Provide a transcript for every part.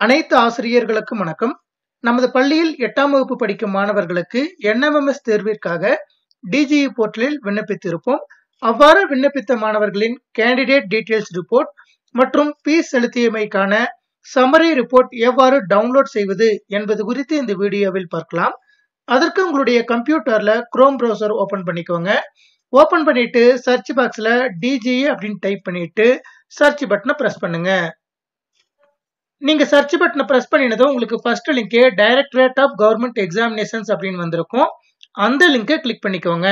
அனைத்து ஆசிரியர்களுக்கும் வணக்கம் நமது பள்ளியில் எட்டாம் வகுப்பு படிக்கும் மாணவர்களுக்கு என்எம்எம்எஸ் தேர்விற்காக டிஜிஇ போர்ட்டலில் விண்ணப்பித்திருப்போம் அவ்வாறு விண்ணப்பித்த மாணவர்களின் கேண்டிடேட் டீடைல்ஸ் ரிப்போர்ட் மற்றும் ஃபீஸ் செலுத்தியமைக்கான சம்மரி ரிப்போர்ட் எவ்வாறு டவுன்லோட் செய்வது என்பது குறித்து இந்த வீடியோவில் பார்க்கலாம் அதற்கு உங்களுடைய கம்ப்யூட்டர்ல குரோம் ப்ரௌசர் ஓபன் பண்ணிக்கோங்க ஓபன் பண்ணிட்டு சர்ச் பாக்ஸ்ல டிஜிஇ அப்படின்னு டைப் பண்ணிட்டு சர்ச் பட்டனை பிரஸ் பண்ணுங்க நீங்க சர்ச் பட்டனை பிரஸ் பண்ணினதும் உங்களுக்கு first link directorate of government examinations அப்படின்னு வந்திருக்கும் அந்த லிங்கை கிளிக் பண்ணிக்கோங்க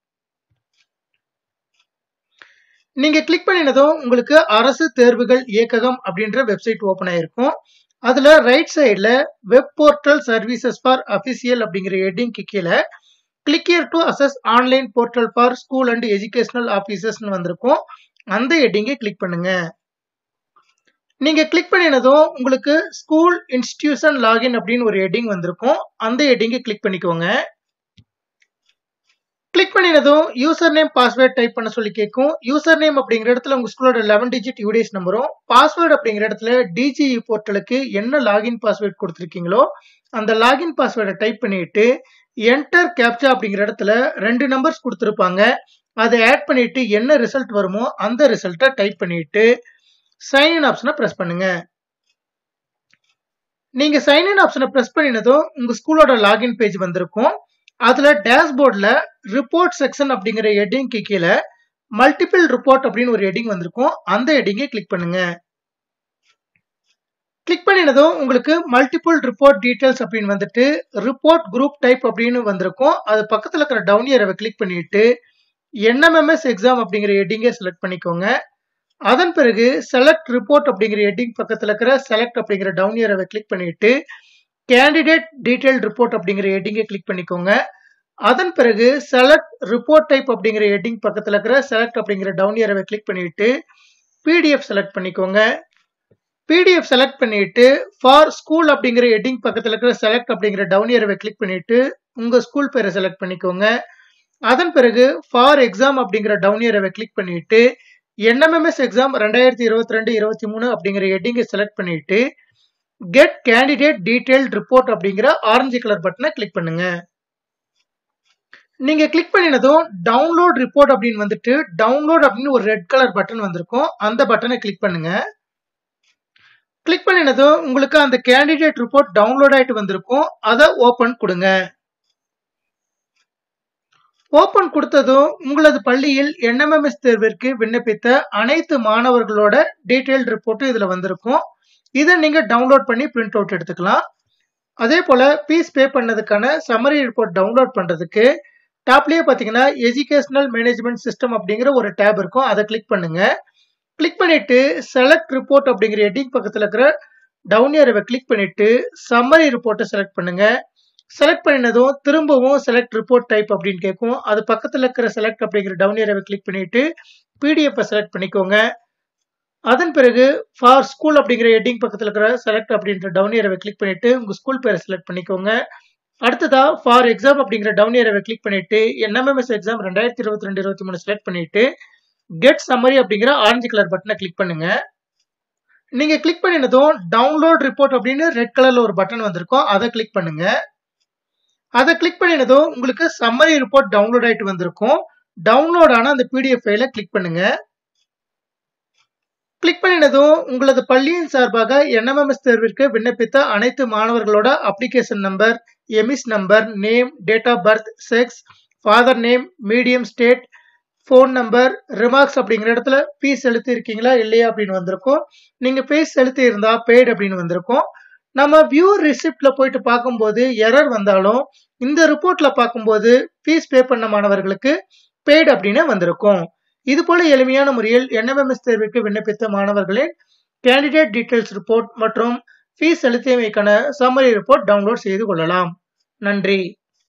நீங்க கிளிக் பண்ணினதும் உங்களுக்கு அரசு தேர்வுகள் இயக்ககம் அப்படின்ற வெப்சைட் ஓபன் ஆயிருக்கும் அதுல ரைட் சைடுல web portal services for official அப்படிங்கிற ஹெட்டிங்க்கு கீழே click here to access online portal for school and educational ஆபீசர்ஸ்னு வந்திருக்கும் அந்த ஹெட்டிங்கை கிளிக் பண்ணுங்க நீங்க கிளிக் பண்ணினதும் உங்களுக்கு ஸ்கூல் இன்ஸ்டிடியூஷன் லாகின் அப்படின்னு ஒரு ஹெட்டிங் வந்திருக்கும் அந்த ஹெட்டிங்கை கிளிக் பண்ணிக்கோங்க கிளிக் பண்ணினதும் யூசர் நேம் பாஸ்வேர்ட் டைப் பண்ண சொல்லி கேட்கும் யூசர் நேம் அப்படிங்கிற இடத்துல உங்க ஸ்கூலோட லெவன் டிஜிட் யூடிஎஸ் நம்பரும் பாஸ்வேர்டு அப்படிங்கிற இடத்துல டிஜிஇ போர்ட்டலுக்கு என்ன லாகின் பாஸ்வேர்ட் கொடுத்துருக்கீங்களோ அந்த லாகின் பாஸ்வேர்டை டைப் பண்ணிட்டு என்டர் கேப்சா அப்படிங்கிற இடத்துல ரெண்டு நம்பர்ஸ் கொடுத்துருப்பாங்க அதை ஆட் பண்ணிட்டு என்ன ரிசல்ட் வருமோ அந்த ரிசல்ட்டை டைப் பண்ணிட்டு சைன் இன் ஆப்ஷனை ப்ரெஸ் பண்ணுங்க நீங்க சைன் இன் ஆப்ஷனை ப்ரெஸ் பண்ணினதும் உங்க ஸ்கூலோட லாகின் பேஜ் வந்திருக்கும் அதுல டேஷ்போர்ட்ல ரிப்போர்ட் செக்ஷன் அப்படிங்கிற ஹெட்டிங்க்கு கீழே மல்டிபிள் ரிப்போர்ட் அப்படின்னு ஒரு ஹெட்டிங் வந்திருக்கும் அந்த ஹெட்டிங்கை கிளிக் பண்ணுங்க கிளிக் பண்ணினதும் உங்களுக்கு மல்டிபிள் ரிப்போர்ட் டீடைல்ஸ் அப்படின்னு வந்துட்டு ரிப்போர்ட் குரூப் டைப் அப்படின்னு வந்திருக்கும் அது பக்கத்தில் இருக்கிற டவுன் ஏரவை கிளிக் பண்ணிட்டு என்எம்எம்எஸ் எக்ஸாம் அப்படிங்கிற ஹெட்டிங்கை செலக்ட் பண்ணிக்கோங்க அதன் பிறகு செலக்ட் ரிப்போர்ட் அப்படிங்கிற ஹெட்டிங் பக்கத்தில் இருக்கிற செலக்ட் அப்படிங்கிற டவுன் ஏரவை கிளிக் பண்ணிட்டு கேண்டிடேட் டீடைல் ரிப்போர்ட் அப்படிங்கிற ஹெட்டிங்கை கிளிக் பண்ணிக்கோங்க அதன் பிறகு செலக்ட் ரிப்போர்ட் டைப் அப்படிங்கிற ஹெட்டிங் பக்கத்தில் இருக்கிற செலக்ட் அப்படிங்கிற டவுன் ஏரவை கிளிக் பண்ணிட்டு பிடிஎஃப் செலக்ட் பண்ணிக்கோங்க பிடிஎஃப் செலக்ட் பண்ணிட்டு ஃபார் ஸ்கூல் அப்படிங்கிற ஹெட்டிங் பக்கத்தில் இருக்கிற செலக்ட் அப்படிங்கிற டவுன் ஏரவை கிளிக் பண்ணிட்டு உங்க ஸ்கூல் பேரை செலக்ட் பண்ணிக்கோங்க அதன் பிறகு ஃபார் எக்ஸாம் அப்படிங்கிற டவுன் ஏரவை கிளிக் பண்ணிட்டு என்எம்எம்எஸ் எக்ஸாம் ரெண்டாயிரத்தி இருபத்தி ரெண்டு இருபத்தி மூணு அப்படிங்கிற ஹெட்டிங்கை செலக்ட் பண்ணிட்டு கெட் கேண்டிடேட் டீடைல் ரிப்போர்ட் அப்படிங்கிற ஆரஞ்சு கலர் பட்டனை கிளிக் பண்ணுங்க நீங்க கிளிக் பண்ணினதும் டவுன்லோட் ரிப்போர்ட் அப்படின்னு வந்துட்டு டவுன்லோட் அப்படின்னு ஒரு ரெட் கலர் பட்டன் வந்திருக்கும் அந்த பட்டனை கிளிக் பண்ணுங்க கிளிக் பண்ணினதும் உங்களுக்கு அந்த கேண்டிடேட் ரிப்போர்ட் டவுன்லோட் ஆயிட்டு வந்திருக்கும் அதை ஓபன் கொடுங்க ஓபன் கொடுத்ததும் உங்களது பள்ளியில் என்எம்எம்எஸ் தேர்விற்கு விண்ணப்பித்த அனைத்து மாணவர்களோட டீடைல் ரிப்போர்ட்டும் இதுல வந்திருக்கும் இதை நீங்க டவுன்லோட் பண்ணி பிரிண்ட் அவுட் எடுத்துக்கலாம் அதே போல ஃபீஸ் பே பண்ணதுக்கான சம்மரி ரிப்போர்ட் டவுன்லோட் பண்றதுக்கு டாப்லயே பாத்தீங்கன்னா எஜுகேஷனல் மேனேஜ்மெண்ட் சிஸ்டம் அப்படிங்கிற ஒரு டேப் இருக்கும் அதை கிளிக் பண்ணுங்க கிளிக் பண்ணிட்டு செலக்ட் ரிப்போர்ட் அப்படிங்கிற ஹெட்டிங் பக்கத்துல இருக்கிற டவுன் ஏரவை கிளிக் பண்ணிட்டு சம்மரி ரிப்போர்ட்டை செலக்ட் பண்ணுங்க செலக்ட் பண்ணினதும் திரும்பவும் செலக்ட் ரிப்போர்ட் டைப் அப்படின்னு கேட்கும் அது பக்கத்துல இருக்கிற செலக்ட் அப்படிங்கிற டவுன் ஏரவை கிளிக் பண்ணிட்டு பிடிஎஃப் செலக்ட் பண்ணிக்கோங்க அதன் பிறகு ஃபார் ஸ்கூல் அப்படிங்கிற ஹெட்டிங் பக்கத்தில் இருக்கிற செலக்ட் அப்படின்ற டவுன் ஏரவை கிளிக் பண்ணிட்டு உங்க ஸ்கூல் பேரை செலக்ட் பண்ணிக்கோங்க அடுத்ததா ஃபார் எக்ஸாம் அப்படிங்கிற டவுன் ஏரவை கிளிக் பண்ணிட்டு என்எம்எம்எஸ் எக்ஸாம் ரெண்டாயிரத்தி இருபத்தி ரெண்டு இருபத்தி மூணு செலக்ட் பண்ணிட்டு கெட் சம்மரி அப்படிங்கிற ஆரஞ்சு கலர் பட்டனை கிளிக் பண்ணுங்க நீங்க கிளிக் பண்ணினதும் டவுன்லோட் ரிப்போர்ட் அப்படின்னு ரெட் கலர்ல ஒரு பட்டன் வந்திருக்கும் அதை கிளிக் பண்ணுங்க அதை கிளிக் பண்ணினதும் உங்களுக்கு சம்மரி ரிப்போர்ட் டவுன்லோட் ஆயிட்டு வந்திருக்கும் டவுன்லோட் ஆன அந்த பிடிஎஃப் ஃபைலை கிளிக் பண்ணுங்க கிளிக் பண்ணினதும் உங்களது பள்ளியின் சார்பாக என்எம்எம்எஸ் தேர்விற்கு விண்ணப்பித்த அனைத்து மாணவர்களோட application number EMIS number name date of birth sex father name medium state phone number remarks அப்படிங்கிற இடத்துல ஃபீஸ் செலுத்தி இருக்கீங்களா இல்லையா அப்படின்னு வந்திருக்கும் நீங்க ஃபீஸ் செலுத்தி இருந்தா பெய்டு அப்படின்னு வந்திருக்கும் நம்ம வியூ ரிசிப்ட்ல போயிட்டு பார்க்கும்போது எரர் வந்தாலும் இந்த ரிப்போர்ட்ல பார்க்கும்போது ஃபீஸ் பே பண்ண மாணவர்களுக்கு பெய்டு அப்படின்னு வந்திருக்கும் இது போல எளிமையான முறையில் என்எம்எம்எஸ் தேர்வுக்கு விண்ணப்பித்த மாணவர்களின் கேண்டிடேட் டீடைல்ஸ் ரிப்போர்ட் மற்றும் ஃபீஸ் செலுத்தியமைக்கான சம்மரி ரிப்போர்ட் டவுன்லோட் செய்து கொள்ளலாம் நன்றி